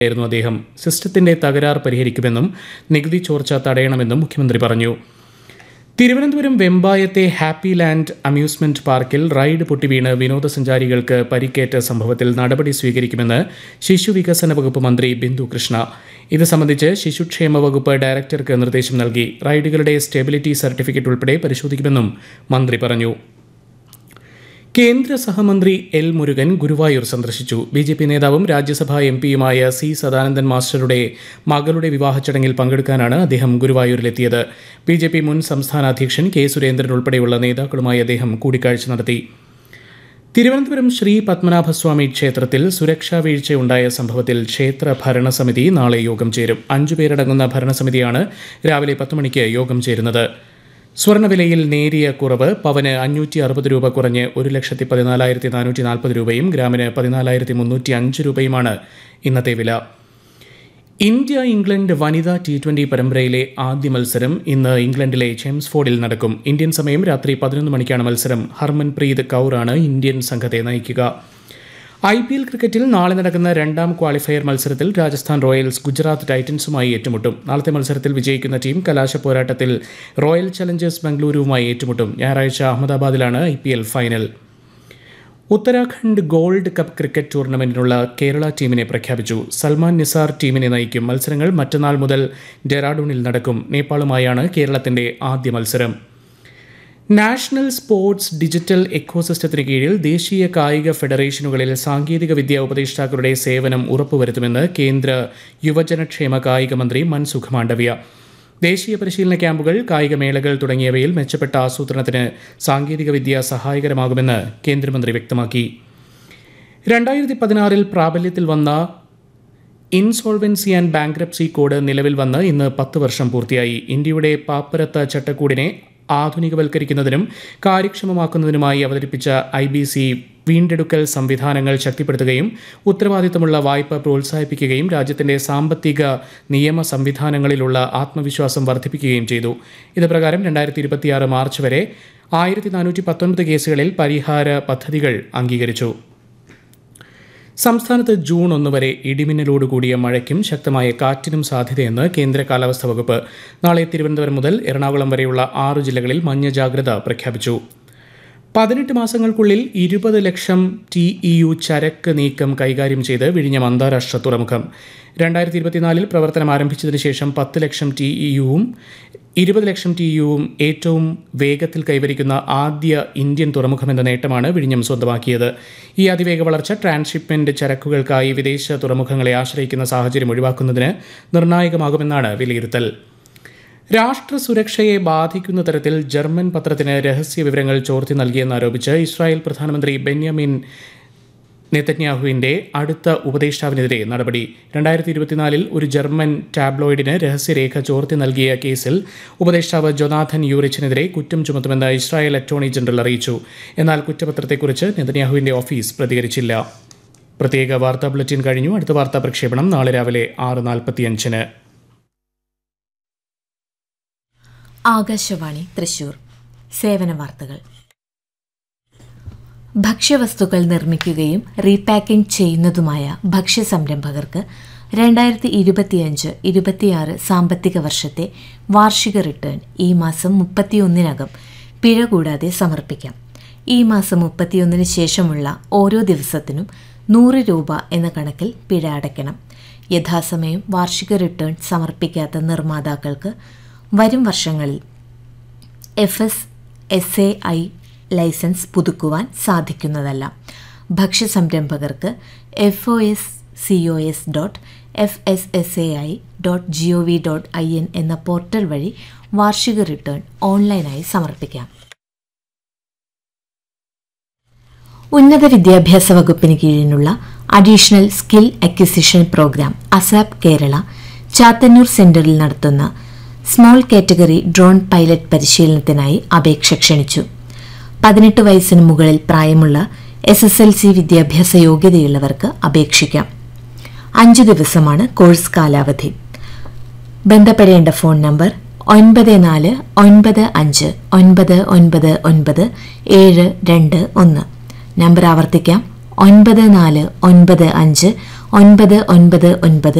ആയിരുന്നു അദ്ദേഹം സിസ്റ്റത്തിന്റെ തകരാർ പരിഹരിക്കുമെന്നും നികുതി ചോർച്ച തടയണമെന്നും മുഖ്യമന്ത്രി പറഞ്ഞു തിരുവനന്തപുരം വെമ്പായത്തെ ഹാപ്പി ലാൻഡ് അമ്യൂസ്മെന്റ് പാർക്കിൽ റൈഡ് പൊട്ടിവീണ് വിനോദസഞ്ചാരികൾക്ക് പരിക്കേറ്റ സംഭവത്തിൽ നടപടി സ്വീകരിക്കുമെന്ന് ശിശുവികസന വകുപ്പ് മന്ത്രി ബിന്ദു കൃഷ്ണ ഇത് സംബന്ധിച്ച് ശിശുക്ഷേമ വകുപ്പ് ഡയറക്ടർക്ക് നിർദ്ദേശം നൽകി റൈഡുകളുടെ സ്റ്റെബിലിറ്റി സർട്ടിഫിക്കറ്റ് ഉൾപ്പെടെ പരിശോധിക്കുമെന്നും മന്ത്രി പറഞ്ഞു കേന്ദ്ര സഹമന്ത്രി എൽ മുരുകൻ ഗുരുവായൂർ സന്ദർശിച്ചു ബി ജെ പി നേതാവും രാജ്യസഭാ എം പിയുമായ സി സദാനന്ദൻ മാസ്റ്ററുടെ മകളുടെ വിവാഹ ചടങ്ങിൽ പങ്കെടുക്കാനാണ് അദ്ദേഹം ഗുരുവായൂരിലെത്തിയത് ബി ജെ പി മുൻ സംസ്ഥാന അധ്യക്ഷൻ കെ സുരേന്ദ്രൻ ഉൾപ്പെടെയുള്ള നേതാക്കളുമായി അദ്ദേഹം കൂടിക്കാഴ്ച നടത്തി തിരുവനന്തപുരം ശ്രീ പത്മനാഭസ്വാമി ക്ഷേത്രത്തിൽ സുരക്ഷാ വീഴ്ചയുണ്ടായ സംഭവത്തിൽ ക്ഷേത്ര ഭരണസമിതി നാളെ യോഗം ചേരും അഞ്ചുപേരടങ്ങുന്ന ഭരണസമിതിയാണ് രാവിലെ പത്ത് മണിക്ക് യോഗം ചേരുന്നത് സ്വർണ്ണവിലയിൽ നേരിയ കുറവ് പവന് അഞ്ഞൂറ്റി അറുപത് രൂപ കുറഞ്ഞ് ഒരു ലക്ഷത്തി പതിനാലായിരത്തി നാനൂറ്റി നാൽപ്പത് രൂപയും ഗ്രാമിന് പതിനാലായിരത്തി മുന്നൂറ്റി അഞ്ച് രൂപയുമാണ് ഇന്നത്തെ വില ഇന്ത്യ ഇംഗ്ലണ്ട് വനിതാ ടി ട്വന്റി പരമ്പരയിലെ ആദ്യ മത്സരം ഇന്ന് ഇംഗ്ലണ്ടിലെ ചെംസ്ഫോർഡിൽ നടക്കും ഇന്ത്യൻ സമയം രാത്രി പതിനൊന്ന് മണിക്കാണ് മത്സരം ഹർമൻപ്രീത് കൗറാണ് ഇന്ത്യൻ സംഘത്തെ നയിക്കുക ഐ പി എൽ ക്രിക്കറ്റിൽ നാളെ നടക്കുന്ന രണ്ടാം ക്വാളിഫയർ മത്സരത്തിൽ രാജസ്ഥാൻ റോയൽസ് ഗുജറാത്ത് ടൈറ്റൻസുമായി ഏറ്റുമുട്ടും നാളത്തെ മത്സരത്തിൽ വിജയിക്കുന്ന ടീം കലാശ പോരാട്ടത്തിൽ റോയൽ ചലഞ്ചേഴ്സ് ബംഗളൂരുവുമായി ഏറ്റുമുട്ടും ഞായറാഴ്ച അഹമ്മദാബാദിലാണ് ഐ final Uttarakhand gold cup cricket ടൂർണമെന്റിനുള്ള കേരള ടീമിനെ പ്രഖ്യാപിച്ചു സൽമാൻ നിസാർ ടീമിനെ നയിക്കും മത്സരങ്ങൾ മറ്റന്നാൾ മുതൽ ഡെറാഡൂണിൽ നടക്കും നേപ്പാളുമായാണ് കേരളത്തിന്റെ ആദ്യ മത്സരം നാഷണൽ സ്പോർട്സ് ഡിജിറ്റൽ എക്കോസിസ്റ്റത്തിന് കീഴിൽ ദേശീയ കായിക ഫെഡറേഷനുകളിൽ സാങ്കേതിക വിദ്യ ഉപദേഷ്ടാക്കളുടെ സേവനം ഉറപ്പുവരുത്തുമെന്ന് കേന്ദ്ര യുവജനക്ഷേമ കായിക മന്ത്രി മൻസുഖ് മാണ്ഡവ്യ ദേശീയ പരിശീലന ക്യാമ്പുകൾ കായികമേളകൾ തുടങ്ങിയവയിൽ മെച്ചപ്പെട്ട ആസൂത്രണത്തിന് സാങ്കേതികവിദ്യ സഹായകരമാകുമെന്ന് കേന്ദ്രമന്ത്രി വ്യക്തമാക്കി രണ്ടായിരത്തി പതിനാറിൽ പ്രാബല്യത്തിൽ വന്ന ഇൻസോൾവൻസി ആൻഡ് ബാങ്ക്രപ്സി കോഡ് നിലവിൽ വന്ന് ഇന്ന് പത്ത് വർഷം പൂർത്തിയായി ഇന്ത്യയുടെ പാപ്പരത്ത ചട്ടക്കൂടിനെ ആധുനികവൽക്കരിക്കുന്നതിനും കാര്യക്ഷമമാക്കുന്നതിനുമായി അവതരിപ്പിച്ച ഐ ബി സി വീണ്ടെടുക്കൽ സംവിധാനങ്ങൾ ശക്തിപ്പെടുത്തുകയും ഉത്തരവാദിത്തമുള്ള വായ്പ പ്രോത്സാഹിപ്പിക്കുകയും രാജ്യത്തിന്റെ സാമ്പത്തിക നിയമ സംവിധാനങ്ങളിലുള്ള ആത്മവിശ്വാസം വർദ്ധിപ്പിക്കുകയും ചെയ്തു ഇത് പ്രകാരം രണ്ടായിരത്തി ഇരുപത്തിയാറ് മാർച്ച് വരെ ആയിരത്തി നാനൂറ്റി പത്തൊൻപത് കേസുകളിൽ പരിഹാര പദ്ധതികൾ അംഗീകരിച്ചു സംസ്ഥാനത്ത് ജൂൺ ഒന്ന് വരെ ഇടിമിന്നലോട് കൂടിയ മഴയ്ക്കും ശക്തമായ കാറ്റിനും സാധ്യതയെന്ന് കേന്ദ്ര കാലാവസ്ഥാ വകുപ്പ് നാളെ തിരുവനന്തപുരം മുതൽ എറണാകുളം വരെയുള്ള ആറ് ജില്ലകളിൽ മഞ്ഞ ജാഗ്രത പ്രഖ്യാപിച്ചു പതിനെട്ട് മാസങ്ങൾക്കുള്ളിൽ ഇരുപത് ലക്ഷം ടി ഇ യു ചരക്ക് നീക്കം കൈകാര്യം ചെയ്ത് വിഴിഞ്ഞം അന്താരാഷ്ട്ര തുറമുഖം രണ്ടായിരത്തി ഇരുപത്തിനാലിൽ പ്രവർത്തനം ആരംഭിച്ചതിന് ശേഷം പത്ത് ലക്ഷം ടി ഇ യുവും ഇരുപത് ലക്ഷം ടി യുവും ഏറ്റവും വേഗത്തിൽ കൈവരിക്കുന്ന ആദ്യ ഇന്ത്യൻ തുറമുഖമെന്ന നേട്ടമാണ് വിഴിഞ്ഞം സ്വന്തമാക്കിയത് ഈ അതിവേഗ വളർച്ച ട്രാൻസ്ഷിപ്മെന്റ് ചരക്കുകൾക്കായി വിദേശ തുറമുഖങ്ങളെ ആശ്രയിക്കുന്ന സാഹചര്യം ഒഴിവാക്കുന്നതിന് നിർണായകമാകുമെന്നാണ് വിലയിരുത്തൽ രാഷ്ട്ര സുരക്ഷയെ ബാധിക്കുന്ന തരത്തിൽ ജർമ്മൻ പത്രത്തിന് രഹസ്യ വിവരങ്ങൾ ചോർത്തി നൽകിയെന്നാരോപിച്ച് ഇസ്രായേൽ പ്രധാനമന്ത്രി ബെന്യാമിൻ നെതന്യാഹുവിന്റെ അടുത്ത ഉപദേഷ്ടാവിനെതിരെ നടപടി രണ്ടായിരത്തി ഇരുപത്തിനാലിൽ ഒരു ജർമ്മൻ ടാബ്ലോയിഡിന് രഹസ്യരേഖ ചോർത്തി നൽകിയ കേസിൽ ഉപദേഷ്ടാവ് ജൊനാഥൻ യൂറിച്ചിനെതിരെ കുറ്റം ചുമത്തുമെന്ന് ഇസ്രായേൽ അറ്റോർണി ജനറൽ അറിയിച്ചു എന്നാൽ കുറ്റപത്രത്തെക്കുറിച്ച് നെതന്യാഹുവിന്റെ ഓഫീസ് പ്രതികരിച്ചില്ല പ്രത്യേക വാർത്താ ബുള്ളറ്റിൻ കഴിഞ്ഞു അടുത്ത വാർത്താ പ്രക്ഷേപണം നാളെ രാവിലെ ആറ് നാൽപ്പത്തിയഞ്ചിന് ആകാശവാണി തൃശൂർ സേവന വാർത്തകൾ ഭക്ഷ്യവസ്തുക്കൾ നിർമ്മിക്കുകയും റീപാക്കിംഗ് ചെയ്യുന്നതുമായ ഭക്ഷ്യ സംരംഭകർക്ക് രണ്ടായിരത്തി ഇരുപത്തിയഞ്ച് ഇരുപത്തിയാറ് സാമ്പത്തിക വർഷത്തെ വാർഷിക റിട്ടേൺ ഈ മാസം മുപ്പത്തിയൊന്നിനകം പിഴ കൂടാതെ സമർപ്പിക്കാം ഈ മാസം മുപ്പത്തിയൊന്നിന് ശേഷമുള്ള ഓരോ ദിവസത്തിനും നൂറ് രൂപ എന്ന കണക്കിൽ പിഴ അടയ്ക്കണം യഥാസമയം വാർഷിക റിട്ടേൺ സമർപ്പിക്കാത്ത നിർമ്മാതാക്കൾക്ക് വരും വർഷങ്ങളിൽ F S S A I licence പുതുക്കുവാൻ സാധിക്കുന്നതല്ല ഭക്ഷ്യ സംരംഭകർക്ക് F O S C O S dot F S S A I dot G O V dot I N എന്ന പോർട്ടൽ വഴി വാർഷിക റിട്ടേൺ ഓൺലൈനായി സമർപ്പിക്കാം ഉന്നത വിദ്യാഭ്യാസ വകുപ്പിന് കീഴിലുള്ള additional skill acquisition programme ASAP Kerala Chathannur സെന്ററിൽ നടത്തുന്ന സ്മോൾ കാറ്റഗറി ഡ്രോൺ പൈലറ്റ് പരിശീലനത്തിനായി അപേക്ഷ ക്ഷണിച്ചു പതിനെട്ട് വയസ്സിന് മുകളിൽ പ്രായമുള്ള എസ് എസ് എൽ സി വിദ്യാഭ്യാസ യോഗ്യതയുള്ളവർക്ക് അപേക്ഷിക്കാം അഞ്ചു ദിവസമാണ് കോഴ്സ് കാലാവധി ബന്ധപ്പെടേണ്ട ഫോൺ നമ്പർ ഒൻപത് നാല് ഒൻപത് അഞ്ച് ഒൻപത് ഒൻപത് ഒൻപത് ഏഴ് രണ്ട് ഒന്ന് നമ്പർ ആവർത്തിക്കാം ഒൻപത് നാല് ഒൻപത് അഞ്ച് ഒൻപത് ഒൻപത് ഒൻപത്